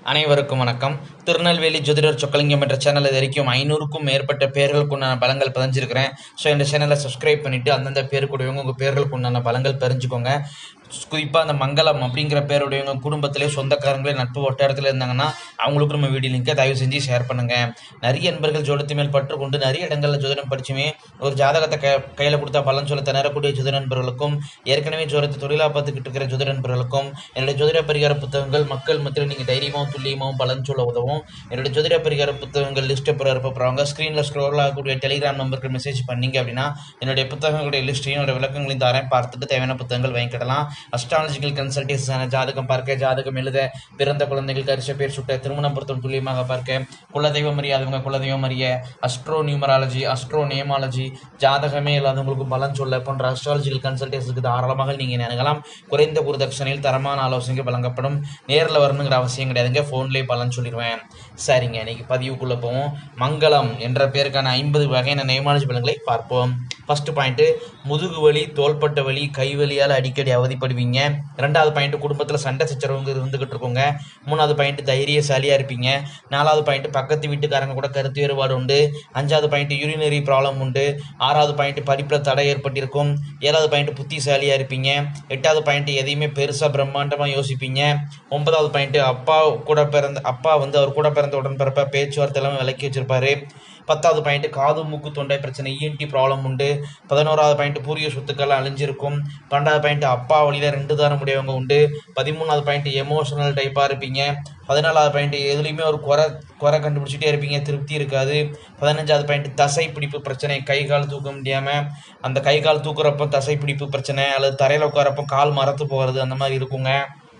அனைவருக்கும் வணக்கம் திருநெல்வேலி ஜோதிடர் சொக்கலிங்கம் என்ற சேனல் இது வரைக்கும் ஐநூறுக்கும் மேற்பட்ட பேர்களுக்கு உண்டான பலங்கள் பதிஞ்சிருக்கிறேன் ஸோ இந்த சேனலை சப்ஸ்கிரைப் பண்ணிவிட்டு அந்தந்த பேருக்குடையவங்க உங்கள் பேர்களுக்கு உண்டான பலங்கள் தெரிஞ்சுக்கோங்க குறிப்பாக அந்த மங்களம் அப்படிங்கிற பேருடையவங்க குடும்பத்திலே சொந்தக்காரங்களே நட்பு வட்டாரத்தில் இருந்தாங்கன்னா அவங்களுக்கு நம்ம வீடியோ லிங்கை தயவு செஞ்சு ஷேர் பண்ணுங்கள் நிறைய நண்பர்கள் ஜோதிடத்து மேல் பற்று கொண்டு நிறைய இடங்களில் ஜோதிடம் படிச்சுமே ஒரு ஜாதகத்தை க கையில் கொடுத்தா பலன் சொல்ல திணறக்கூடிய ஜோதிட நண்பர்களுக்கும் ஏற்கனவே ஜோதிடத்தை தொழிலாக பார்த்துக்கிட்டு இருக்கிற ஜோதிட நண்பர்களுக்கும் என்னுடைய ஜோதிட பரிகார புத்தகங்கள் மக்கள் மத்தியில் நீங்கள் தைரியமாகவும் துல்லியமாகவும் பலன் சொல்ல உதவும் என்னுடைய ஜோதிட பரிகார புத்தகங்கள் லிஸ்ட்டை பெற இருப்பவங்க ஸ்க்ரீனில் ஸ்க்ரோல் ஆகக்கூடிய டெலிகிராம் நம்பருக்கு மெசேஜ் பண்ணீங்க அப்படின்னா என்னுடைய புத்தகங்களுடைய லிஸ்ட்டையும் என்னோட விளக்கங்களையும் தரேன் பார்த்துட்டு தேவையான புத்தகங்கள் வாங்கிக்கிடலாம் அஸ்ட்ராலஜிக்கல் கன்சல்டேஷன் ஜாதகம் பார்க்க ஜாதகம் எழுத பிறந்த குழந்தைகள் கரிச பேர் சுட்ட திருமணம் பொருத்தம் துல்லியமாக பார்க்க குலதெய்வம் அறியாதவங்க குலதெய்வம் அறிய அஸ்ட்ரோ நியூமராலஜி அஸ்ட்ரோ நேமாலஜி ஜாதகமே இல்லாதவங்களுக்கு பலன் சொல்ல போன்ற அஸ்ட்ராலஜிக்கல் கன்சல்டேஷனுக்கு தாராளமாக நீங்கள் அணுகலாம் குறைந்த குருதட்சணையில் தரமான ஆலோசனைகள் வழங்கப்படும் நேரில் வரணுங்கிற அவசியம் கிடையாதுங்க ஃபோன்லேயே பலன் சொல்லிடுவேன் சரிங்க இன்னைக்கு பதிவுக்குள்ளே போவோம் மங்களம் என்ற பேருக்கான ஐம்பது வகையான நேமாலஜி பலன்களை பார்ப்போம் ஃபர்ஸ்ட் பாயிண்ட்டு முதுகு வலி தோள்பட்ட வலி கை வலியால் அடிக்கடி அவதிப்படுவீங்க ரெண்டாவது பாயிண்ட் குடும்பத்தில் சண்டை சச்சரவுங்க இருந்துகிட்டு இருக்கோங்க மூணாவது பாயிண்ட் தைரியசாலியாக இருப்பீங்க நாலாவது பாயிண்ட் பக்கத்து வீட்டுக்காரங்க கூட கருத்து வேறுபாடு உண்டு அஞ்சாவது பாயிண்ட் யூரினரி ப்ராப்ளம் உண்டு ஆறாவது பாயிண்ட் படிப்பில் தடை ஏற்பட்டிருக்கும் ஏழாவது பாயிண்ட் புத்திசாலியாக இருப்பீங்க எட்டாவது பாயிண்ட் எதையுமே பெருசாக பிரம்மாண்டமாக யோசிப்பீங்க ஒன்பதாவது பாயிண்ட் அப்பா கூட பிறந்த அப்பா வந்து அவர் கூட பிறந்த உடன்பிறப்ப பேச்சுவார்த்தை எல்லாமே விலக்கி வச்சிருப்பாரு பத்தாவது பாயிண்ட் காது மூக்கு தொண்டை பிரச்சனை இஎன்டி ப்ராப்ளம் உண்டு பதினோராவது பாயிண்ட் பூரிய சொத்துக்கள் அழிஞ்சிருக்கும் பன்னெண்டாவது பாயிண்ட் அப்பா வழியில் ரெண்டு தாரம் உடையவங்க உண்டு பதிமூணாவது பாயிண்ட் எமோஷனல் டைப்பாக இருப்பீங்க பதினாலாவது பாயிண்ட் எதுலேயுமே ஒரு குறை குறை கண்டுபிடிச்சிட்டே இருப்பீங்க திருப்தி இருக்காது பதினஞ்சாவது பாயிண்ட் தசை பிடிப்பு பிரச்சனை கை கால் தூக்க முடியாமல் அந்த கை கால் தூக்குறப்போ தசை பிடிப்பு பிரச்சனை அல்லது தரையில் உட்காரப்போ கால் மரத்து போகிறது அந்த மாதிரி இருக்குங்க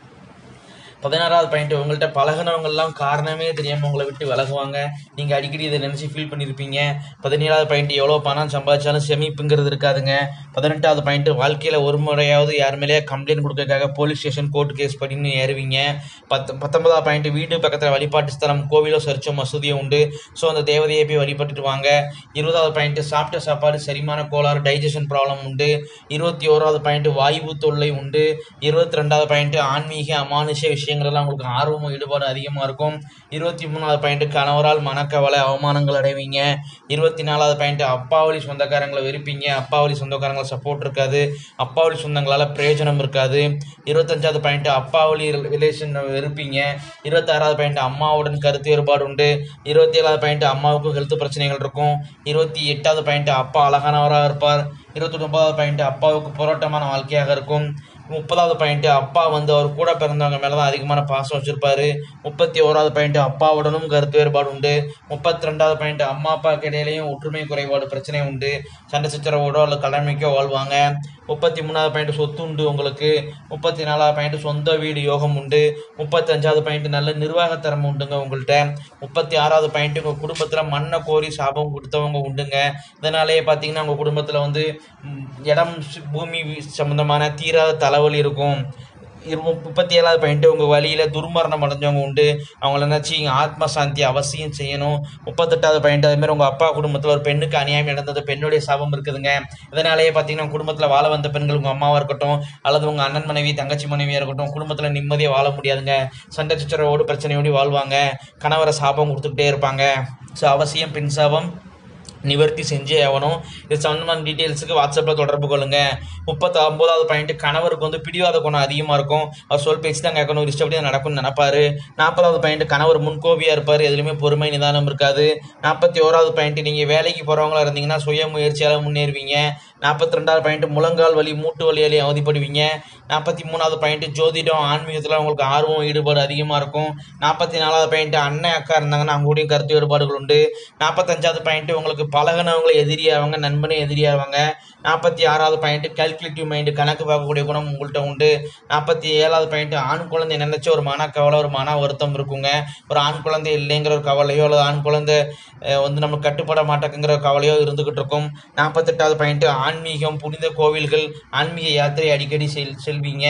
பதினாறாவது பாயிண்ட் உங்கள்கிட்ட பழகினவங்கெல்லாம் காரணமே தெரியாமல் உங்களை விட்டு விலகுவாங்க நீங்கள் அடிக்கடி இதை நினச்சி ஃபீல் பண்ணியிருப்பீங்க பதினேழாவது பாயிண்ட் எவ்வளோ பணம் சம்பாதிச்சாலும் செமிப்புங்கிறது இருக்காதுங்க பதினெட்டாவது பாயிண்ட் வாழ்க்கையில் ஒரு முறையாவது யார் மேலேயே கம்ப்ளைண்ட் கொடுக்கறதுக்காக போலீஸ் ஸ்டேஷன் கோர்ட் கேஸ் பண்ணின்னு ஏறுவீங்க பத்து பத்தொன்பதாவது பாயிண்ட் வீடு பக்கத்தில் வழிபாட்டு ஸ்தலம் கோவிலோ சர்ச்சோ மசூதியோ உண்டு ஸோ அந்த தேவதையை போய் வழிபட்டுட்டு வாங்க இருபதாவது பாயிண்ட் சாப்பிட்ட சாப்பாடு செரிமான கோளாறு டைஜஷன் ப்ராப்ளம் உண்டு இருபத்தி ஓராவது பாயிண்ட் வாயு தொல்லை உண்டு இருபத்தி ரெண்டாவது பாயிண்ட் ஆன்மீக அமானுஷ விஷயங்கள்லாம் உங்களுக்கு ஆர்வமும் ஈடுபாடு அதிகமாக இருக்கும் இருபத்தி மூணாவது பாயிண்ட் கணவரால் மனக்கவலை அவமானங்கள் அடைவீங்க இருபத்தி நாலாவது பாயிண்ட் அப்பாவளி சொந்தக்காரங்களை வெறுப்பீங்க அப்பாவளி சொந்தக்காரங்களை சப்போர்ட் இருக்காது அப்பாவளி சொந்தங்களால் பிரயோஜனம் இருக்காது இருபத்தஞ்சாவது பாயிண்ட் அப்பாவளி ரிலேஷன் வெறுப்பீங்க இருபத்தாறாவது பாயிண்ட் அம்மாவுடன் கருத்து வேறுபாடு உண்டு இருபத்தி ஏழாவது பாயிண்ட் அம்மாவுக்கு ஹெல்த் பிரச்சனைகள் இருக்கும் இருபத்தி எட்டாவது பாயிண்ட் அப்பா அழகானவராக இருப்பார் இருபத்தி ஒன்பதாவது பாயிண்ட் அப்பாவுக்கு போராட்டமான வாழ்க்கையாக இருக்கும் முப்பதாவது பாயிண்ட் அப்பா வந்து அவர் கூட பிறந்தவங்க மேலே தான் அதிகமான பாசம் வச்சுருப்பாரு முப்பத்தி ஓராவது பாயிண்ட் அப்பாவுடனும் கருத்து வேறுபாடு உண்டு முப்பத்தி ரெண்டாவது பாயிண்ட் அம்மா அப்பாவுக்கு இடையிலையும் ஒற்றுமை குறைபாடு பிரச்சனை உண்டு சண்டை சச்சரவோடோ அல்லது கடமைக்கோ வாழ்வாங்க முப்பத்தி மூணாவது பாயிண்ட் சொத்து உண்டு உங்களுக்கு முப்பத்தி நாலாவது பாயிண்ட் சொந்த வீடு யோகம் உண்டு முப்பத்தி அஞ்சாவது பாயிண்ட் நல்ல நிர்வாகத்திறமை உண்டுங்க உங்கள்கிட்ட முப்பத்தி ஆறாவது பாயிண்ட் உங்கள் குடும்பத்தில் மண்ணை கோரி சாபம் கொடுத்தவங்க உண்டுங்க இதனாலேயே பார்த்தீங்கன்னா உங்கள் குடும்பத்தில் வந்து ம், இடம் சு- பூமி சம்மந்தமான தீராத தலைவலி இருக்கும் இரு- முப்பத்தி ஏழாவது பாயிண்ட் உங்கள் வழியில் துர்மரணம் அடைஞ்சவங்க உண்டு அவங்கள நினச்சி ஆத்ம சாந்தி அவசியம் செய்யணும் முப்பத்தெட்டாவது பாயிண்ட் அதுமாதிரி உங்கள் அப்பா குடும்பத்தில் ஒரு பெண்ணுக்கு அநியாயம் நடந்தது பெண்ணுடைய சாபம் இருக்குதுங்க இதனாலேயே பார்த்தீங்கன்னா குடும்பத்தில் வாழ வந்த பெண்கள் உங்கள் அம்மாவாக இருக்கட்டும் அல்லது உங்கள் அண்ணன் மனைவி தங்கச்சி மனைவியாக இருக்கட்டும் குடும்பத்தில் நிம்மதியாக வாழ முடியாதுங்க சண்டை சச்சரவோடு பிரச்சனையோடு வாழ்வாங்க கணவரை சாபம் கொடுத்துக்கிட்டே இருப்பாங்க ஸோ அவசியம் பெண் சாபம் நிவர்த்தி செஞ்சே ஆகணும் இது சம்பந்தமான டீட்டெயில்ஸுக்கு வாட்ஸ்அப்பில் தொடர்பு கொள்ளுங்க முப்பத்தி ஒன்பதாவது பாயிண்ட் கணவருக்கு வந்து பிடிவாத குணம் அதிகமாக இருக்கும் அவர் சொல் பேச்சு தான் கேட்கணும் ஒரு இஷ்டப்படி தான் நடக்கும்னு நினைப்பாரு நாற்பதாவது பாயிண்ட் கணவர் முன்கோபியாக இருப்பார் எதுலையுமே பொறுமை நிதானம் இருக்காது நாற்பத்தி ஓராவது பாயிண்ட் நீங்கள் வேலைக்கு போகிறவங்களா இருந்தீங்கன்னா சுய முயற்சியால் முன்னேறுவீங்க நாற்பத்தி ரெண்டாவது பாயிண்ட் முழங்கால் வலி மூட்டு வலியாலே அவதிப்படுவீங்க நாற்பத்தி மூணாவது பாயிண்ட் ஜோதிடம் ஆன்மீகத்தில் உங்களுக்கு ஆர்வம் ஈடுபாடு அதிகமாக இருக்கும் நாற்பத்தி நாலாவது பாயிண்ட் அண்ணன் அக்கா இருந்தாங்கன்னா அவங்களுடையும் கருத்து வேறுபாடுகள் உண்டு நாற்பத்தஞ்சாவது பாயிண்ட் உங்களுக்கு பழகினவங்களை எதிரியாவாங்க நண்பனே எதிரியாவாங்க நாற்பத்தி ஆறாவது பாயிண்ட் கால்குலேட்டிவ் மைண்டு கணக்கு பார்க்கக்கூடிய குணம் உங்கள்கிட்ட உண்டு நாற்பத்தி ஏழாவது பாயிண்ட் ஆண் குழந்தை நினைச்ச ஒரு மனக்கவலை ஒரு மன வருத்தம் இருக்குங்க ஒரு ஆண் குழந்தை இல்லைங்கிற ஒரு கவலையோ அல்லது ஆண் குழந்தை அஹ், வந்து நம்ம கட்டுப்பட மாட்டேங்கிற கவலையோ இருந்துகிட்டு இருக்கும் நாற்பத்தெட்டாவது பாயிண்ட் ஆன்மீகம் புனித கோவில்கள் ஆன்மீக யாத்திரை அடிக்கடி செல் செல்வீங்க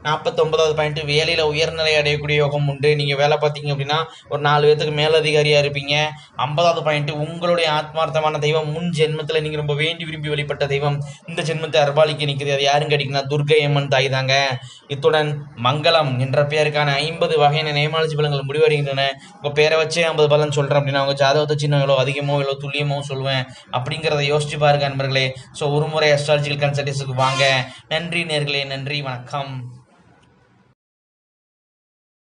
நாற்பத்தொன்பதாவது பாயிண்ட் வேலையில் உயர்நிலை அடையக்கூடிய யோகம் உண்டு நீங்கள் வேலை பார்த்தீங்க அப்படின்னா ஒரு நாலு பேத்துக்கு மேலதிகாரியாக இருப்பீங்க ஐம்பதாவது பாயிண்ட் உங்களுடைய ஆத்மார்த்தமான தெய்வம் முன் ஜென்மத்தில் நீங்கள் ரொம்ப வேண்டி விரும்பி வெளிப்பட்ட தெய்வம் இந்த ஜென்மத்தை அர்பாலிக்க நிற்குது அது யாரும் கேட்டிங்கன்னா துர்கை அம்மன் தாய் தாங்க இத்துடன் மங்களம் என்ற பெயருக்கான ஐம்பது வகையான நேமாலஜி பலன்கள் முடிவடைகின்றன உங்கள் பேரை வச்சே ஐம்பது பலன் சொல்கிறேன் அப்படின்னா உங்கள் ஜாதகத்தை சின்ன எவ்வளோ அதிகமோ எவ்வளோ துல்லியமோ சொல்லுவேன் அப்படிங்கிறத யோசிச்சு பாருங்க நண்பர்களே ஸோ ஒரு முறை அஸ்ட்ராலஜிக்கல் கன்சல்டேஷனுக்கு வாங்க நன்றி நேர்களே நன்றி வணக்கம்